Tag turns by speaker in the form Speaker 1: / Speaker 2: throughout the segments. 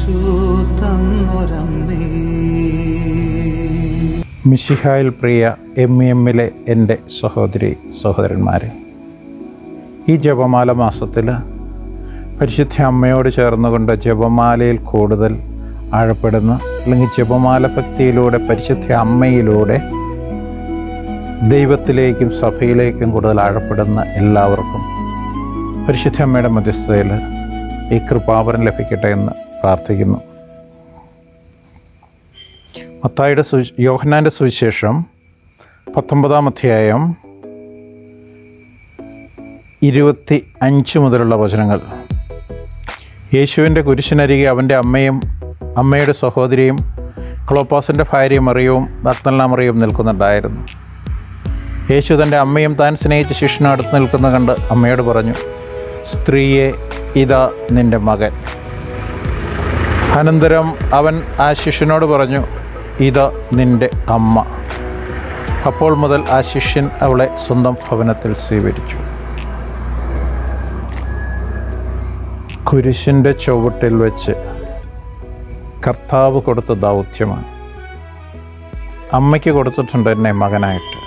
Speaker 1: ഈശോ തന്നൊരമ്മേ
Speaker 2: മിശിഹായിൽ പ്രിയ എം ഇ എമ്മിലെ എൻ്റെ സഹോദരി സഹോദരന്മാരെ ഈ ജപമാല മാസത്തിൽ പരിശുദ്ധ അമ്മയോട് ചേർന്നുകൊണ്ട് ജപമാലയിൽ കൂടുതൽ ആഴപ്പെടുന്ന അല്ലെങ്കിൽ ജപമാല ഭക്തിയിലൂടെ പരിശുദ്ധ അമ്മയിലൂടെ ദൈവത്തിലേക്കും സഭയിലേക്കും കൂടുതൽ ആഴപ്പെടുന്ന എല്ലാവർക്കും പരിശുദ്ധ അമ്മയുടെ മധ്യസ്ഥതയിൽ ഈ കൃപാവരം ലഭിക്കട്ടെ എന്ന് പ്രാർത്ഥിക്കുന്നു മത്തായിയുടെ സു യോഹന്നാൻ്റെ സുവിശേഷം പത്തൊമ്പതാം അധ്യായം ഇരുപത്തി അഞ്ച് മുതലുള്ള വചനങ്ങൾ യേശുവിൻ്റെ കുരിശിനരികെ അവൻ്റെ അമ്മയും അമ്മയുടെ സഹോദരിയും ക്ലോപ്പാസിൻ്റെ ഭാര്യയും മറിയവും ഭക്തല്ല മറിയവും നിൽക്കുന്നുണ്ടായിരുന്നു യേശു തൻ്റെ അമ്മയും താൻ സ്നേഹിച്ച ശിഷ്യനും അടുത്ത് നിൽക്കുന്ന കണ്ട് അമ്മയോട് പറഞ്ഞു സ്ത്രീയെ ഇതാ നിൻ്റെ മകൻ അനന്തരം അവൻ ആ ശിഷ്യനോട് പറഞ്ഞു ഇത് നിന്റെ അമ്മ അപ്പോൾ മുതൽ ആ ശിഷ്യൻ അവളെ സ്വന്തം ഭവനത്തിൽ സ്വീകരിച്ചു കുരിശിൻ്റെ ചുവട്ടിൽ വെച്ച് കർത്താവ് കൊടുത്ത ദൗത്യമാണ് അമ്മയ്ക്ക് കൊടുത്തിട്ടുണ്ട് എന്നെ മകനായിട്ട്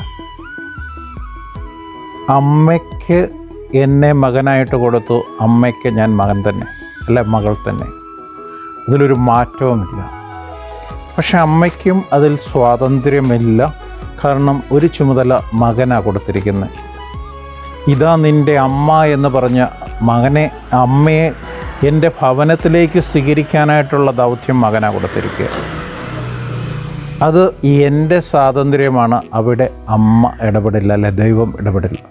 Speaker 2: അമ്മയ്ക്ക് എന്നെ മകനായിട്ട് കൊടുത്തു അമ്മയ്ക്ക് ഞാൻ മകൻ തന്നെ അല്ല മകൾ തന്നെ അതിലൊരു മാറ്റവുമില്ല പക്ഷെ അമ്മയ്ക്കും അതിൽ സ്വാതന്ത്ര്യമില്ല കാരണം ഒരു ചുമതല മകനാണ് കൊടുത്തിരിക്കുന്നത് ഇതാ നിൻ്റെ അമ്മ എന്ന് പറഞ്ഞ മകനെ അമ്മയെ എൻ്റെ ഭവനത്തിലേക്ക് സ്വീകരിക്കാനായിട്ടുള്ള ദൗത്യം മകനാണ് കൊടുത്തിരിക്കുക അത് എൻ്റെ സ്വാതന്ത്ര്യമാണ് അവിടെ അമ്മ ഇടപെടില്ല അല്ലെ ദൈവം ഇടപെടില്ല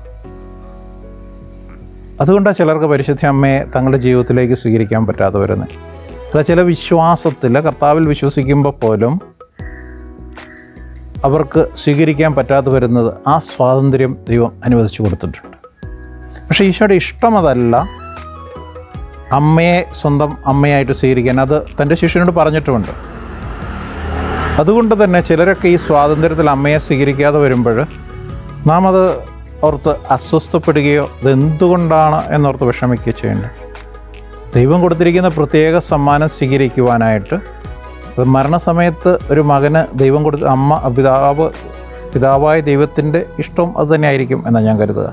Speaker 2: അതുകൊണ്ടാണ് ചിലർക്ക് പരിശുദ്ധ അമ്മയെ തങ്ങളുടെ ജീവിതത്തിലേക്ക് സ്വീകരിക്കാൻ പറ്റാതെ വരുന്നത് അല്ല ചില വിശ്വാസത്തിൽ കർത്താവിൽ വിശ്വസിക്കുമ്പോൾ പോലും അവർക്ക് സ്വീകരിക്കാൻ പറ്റാതെ വരുന്നത് ആ സ്വാതന്ത്ര്യം ദൈവം അനുവദിച്ചു കൊടുത്തിട്ടുണ്ട് പക്ഷേ ഈശോയുടെ ഇഷ്ടം അതല്ല അമ്മയെ സ്വന്തം അമ്മയായിട്ട് സ്വീകരിക്കാൻ അത് തൻ്റെ ശിഷ്യനോട് പറഞ്ഞിട്ടുമുണ്ട് അതുകൊണ്ട് തന്നെ ചിലരൊക്കെ ഈ സ്വാതന്ത്ര്യത്തിൽ അമ്മയെ സ്വീകരിക്കാതെ വരുമ്പോൾ നാം അത് ഓർത്ത് അസ്വസ്ഥപ്പെടുകയോ ഇതെന്തുകൊണ്ടാണ് എന്നോർത്ത് വിഷമിക്കുകയോ ചെയ്യേണ്ടത് ദൈവം കൊടുത്തിരിക്കുന്ന പ്രത്യേക സമ്മാനം സ്വീകരിക്കുവാനായിട്ട് അത് മരണസമയത്ത് ഒരു മകന് ദൈവം കൊടുത്ത അമ്മ പിതാവ് പിതാവായ ദൈവത്തിൻ്റെ ഇഷ്ടം അത് തന്നെയായിരിക്കും എന്നാണ് ഞാൻ കരുതുക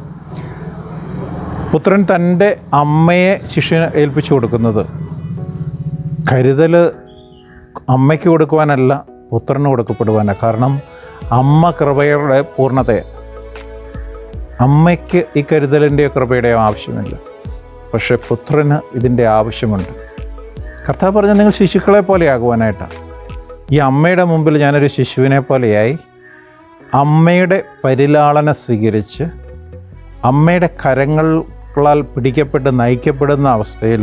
Speaker 2: പുത്രൻ തൻ്റെ അമ്മയെ ശിഷ്യന് ഏൽപ്പിച്ചു കൊടുക്കുന്നത് കരുതൽ അമ്മയ്ക്ക് കൊടുക്കുവാനല്ല പുത്രന് കൊടുക്കപ്പെടുവാനാണ് കാരണം അമ്മ കൃപയുടെ പൂർണ്ണതയാണ് അമ്മയ്ക്ക് ഈ കരുതലിൻ്റെയോ കൃപയുടെയോ ആവശ്യമില്ല പക്ഷെ പുത്രന് ഇതിൻ്റെ ആവശ്യമുണ്ട് കർത്താവ് പറഞ്ഞ നിങ്ങൾ ശിശുക്കളെ പോലെ ആകുവാനായിട്ടാണ് ഈ അമ്മയുടെ മുമ്പിൽ ഞാനൊരു ശിശുവിനെ പോലെയായി അമ്മയുടെ പരിലാളന സ്വീകരിച്ച് അമ്മയുടെ കരങ്ങളാൽ പിടിക്കപ്പെട്ട് നയിക്കപ്പെടുന്ന അവസ്ഥയിൽ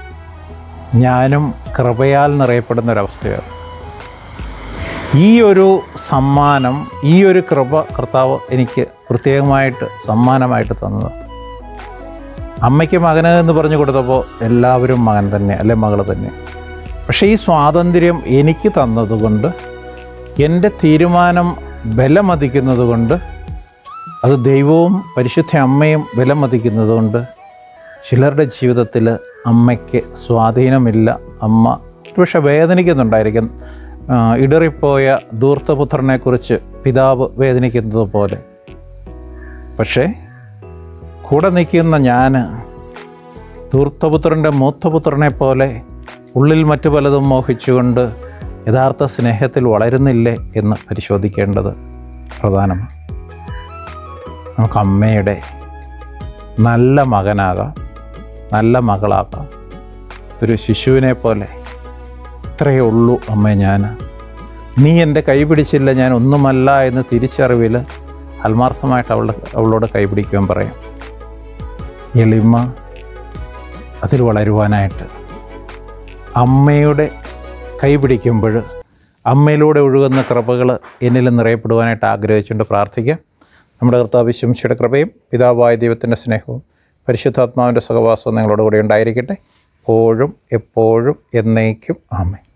Speaker 2: ഞാനും കൃപയാൽ നിറയപ്പെടുന്ന ഒരവസ്ഥയാണ് ഈ ഒരു സമ്മാനം ഈ ഒരു കൃപ കർത്താവ് എനിക്ക് പ്രത്യേകമായിട്ട് സമ്മാനമായിട്ട് തന്നത് അമ്മയ്ക്ക് മകന് എന്ന് പറഞ്ഞു കൊടുത്തപ്പോൾ എല്ലാവരും മകൻ തന്നെ അല്ലെ മകൾ തന്നെ പക്ഷേ ഈ സ്വാതന്ത്ര്യം എനിക്ക് തന്നതുകൊണ്ട് എൻ്റെ തീരുമാനം ബലമതിക്കുന്നത് കൊണ്ട് അത് ദൈവവും പരിശുദ്ധ അമ്മയും ബലമതിക്കുന്നത് കൊണ്ട് ചിലരുടെ ജീവിതത്തിൽ അമ്മയ്ക്ക് സ്വാധീനമില്ല അമ്മ പക്ഷെ വേദനിക്കുന്നുണ്ടായിരിക്കും ആ, ഇടറിപ്പോയ ധൂർത്തപുത്രനെക്കുറിച്ച് പിതാവ് വേദനിക്കുന്നത് പോലെ പക്ഷേ കൂടെ നിൽക്കുന്ന ഞാൻ ധൂർത്തപുത്രൻ്റെ മൂത്തപുത്രനെ പോലെ ഉള്ളിൽ മറ്റു പലതും മോഹിച്ചുകൊണ്ട് യഥാർത്ഥ സ്നേഹത്തിൽ വളരുന്നില്ലേ എന്ന് പരിശോധിക്കേണ്ടത് പ്രധാനമാണ് നമുക്ക് അമ്മയുടെ നല്ല മകനാകാം നല്ല മകളാകാം ഒരു ശിശുവിനെ പോലെ ഇത്രയേ ഉള്ളൂ അമ്മ ഞാൻ നീ എൻ്റെ കൈ പിടിച്ചില്ല ഞാൻ ഒന്നുമല്ല എന്ന് തിരിച്ചറിവിൽ ആത്മാർത്ഥമായിട്ട് അവൾ അവളോട് കൈപിടിക്കുവാൻ പറയാം എളിമ അതിൽ വളരുവാനായിട്ട് അമ്മയുടെ കൈ പിടിക്കുമ്പോൾ അമ്മയിലൂടെ ഒഴുകുന്ന കൃപകൾ എന്നിൽ നിറയപ്പെടുവാനായിട്ട് ആഗ്രഹിച്ചുകൊണ്ട് പ്രാർത്ഥിക്കാം നമ്മുടെ കർത്താവ് ശംശയുടെ കൃപയും പിതാവായ ദൈവത്തിൻ്റെ സ്നേഹവും പരിശുദ്ധാത്മാവിൻ്റെ സഹവാസവും നിങ്ങളോട് കൂടെ ഉണ്ടായിരിക്കട്ടെ എപ്പോഴും എപ്പോഴും എന്നേക്കും ആമേ